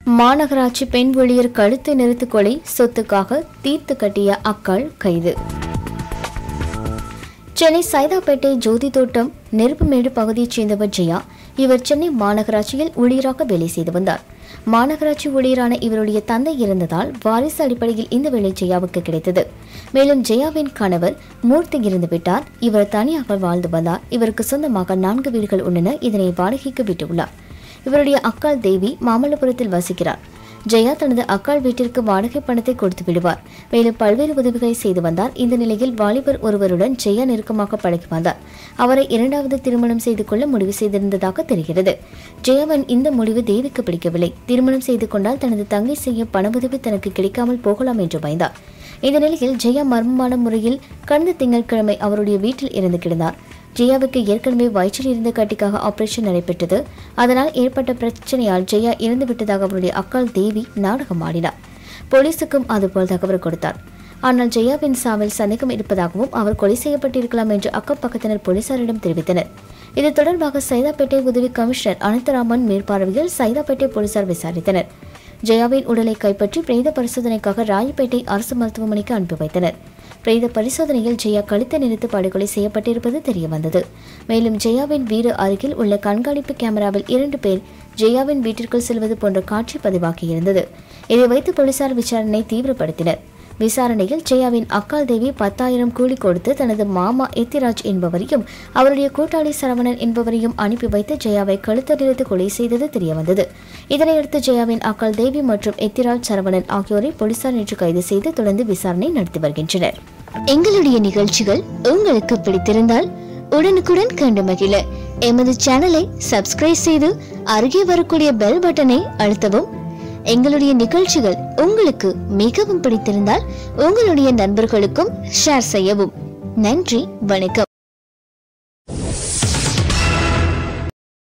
மாநகராட்சி பெண் ஊழியர் கழுத்தை நிறுத்து கொலை சொத்துக்காக தீர்த்து கட்டிய அக்காள் கைது சென்னை சைதாப்பேட்டை ஜோதி தோட்டம் நெருப்புமேடு பகுதியைச் சேர்ந்தவர் ஜெயா இவர் சென்னை மாநகராட்சியில் ஊழியராக வேலை செய்து வந்தார் மாநகராட்சி ஊழியரான இவருடைய தந்தை இருந்ததால் வாரிசு அடிப்படையில் இந்த வேலை ஜெயாவுக்கு கிடைத்தது மேலும் ஜெயாவின் கணவர் மூர்த்தி இறந்துவிட்டார் இவர் தனியாக வாழ்ந்து வந்தார் இவருக்கு சொந்தமாக நான்கு வீடுகள் உள்ளன இதனை வாடகைக்கு விட்டுள்ளார் இவருடைய அக்காள் தேவி மாமல்லபுரத்தில் வசிக்கிறார் ஜெயா தனது அக்காள் வீட்டிற்கு வாடகை பணத்தை கொடுத்து விடுவார் மேலும் பல்வேறு உதவிகளை செய்து வந்தார் இந்த நிலையில் வாலிபர் ஒருவருடன் ஜெயா நெருக்கமாக பழகி வந்தார் அவரை இரண்டாவது திருமணம் செய்து கொள்ள முடிவு செய்திருந்ததாக தெரிகிறது ஜெயாவின் இந்த முடிவு தேவிக்கு பிடிக்கவில்லை திருமணம் செய்து கொண்டால் தனது தங்கை செய்ய பண உதவி தனக்கு கிடைக்காமல் போகலாம் என்று பயந்தார் இந்த நிலையில் ஜெயா மர்மமான முறையில் கடந்த திங்கட்கிழமை அவருடைய வீட்டில் இருந்து கிடந்தார் ஜெயாவுக்கு ஏற்கனவே வயிற்றில் இருந்த கட்டிக்காக ஆபரேஷன் நடைபெற்றது அதனால் ஏற்பட்ட பிரச்சனையால் ஜெயா இறந்து விட்டதாக அவருடைய அக்காள் தேவி நாடகம் ஆடினார் போலீசுக்கும் அதுபோல் தகவல் கொடுத்தார் ஆனால் ஜெயாவின் சாவில் சந்தேகம் இருப்பதாகவும் அவர் கொலை செய்யப்பட்டிருக்கலாம் என்று அக்கம் பக்கத்தினர் போலீசாரிடம் தெரிவித்தனர் இது தொடர்பாக சைதாப்பேட்டை உதவி கமிஷனர் அனந்தராமன் மேற்பார்வையில் சைதாப்பேட்டை போலீசார் விசாரித்தனர் ஜெயாவின் உடலை கைப்பற்றி பிரேத பரிசோதனைக்காக ராயப்பேட்டை அரசு மருத்துவமனைக்கு அனுப்பி வைத்தனர் பிரேத பரிசோதனையில் ஜெயா கழுத்தை நிறுத்து படுகொலை செய்யப்பட்டிருப்பது தெரியவந்தது மேலும் ஜெயாவின் வீடு அருகில் உள்ள கண்காணிப்பு கேமராவில் இரண்டு பேர் ஜெயாவின் வீட்டிற்குள் செல்வது போன்ற காட்சி பதிவாகியிருந்தது இதை வைத்து போலீசார் விசாரணை தீவிரப்படுத்தினர் விசாரணையில் ஜெயாவின் அக்கால் தேவி பத்தாயிரம் கூலி கொடுத்து தனது மாமா எத்திராஜ் என்பவரையும் அவருடைய கூட்டாளி சரவணன் என்பவரையும் அனுப்பி வைத்து ஜெயாவை கழுத்தடித்து கொலை செய்தது தெரியவந்தது இதனையடுத்து ஜெயாவின் அக்கால் தேவி மற்றும் எத்திராஜ் சரவணன் ஆகியோரை போலீசார் நேற்று கைது செய்து தொடர்ந்து விசாரணை நடத்தி வருகின்றனர் எங்களுடைய நிகழ்ச்சிகள் உங்களுக்கு பிடித்திருந்தால் உடனுக்குடன் கண்டு மகிழ எமது சேனலை சப்ஸ்கிரைப் செய்து அருகே வரக்கூடிய பெல் பட்டனை அழுத்தவும் எங்களுடைய நிகழ்ச்சிகள் உங்களுக்கு மிகவும் பிடித்திருந்தால் உங்களுடைய நண்பர்களுக்கும் ஷேர் செய்யவும் நன்றி வணக்கம்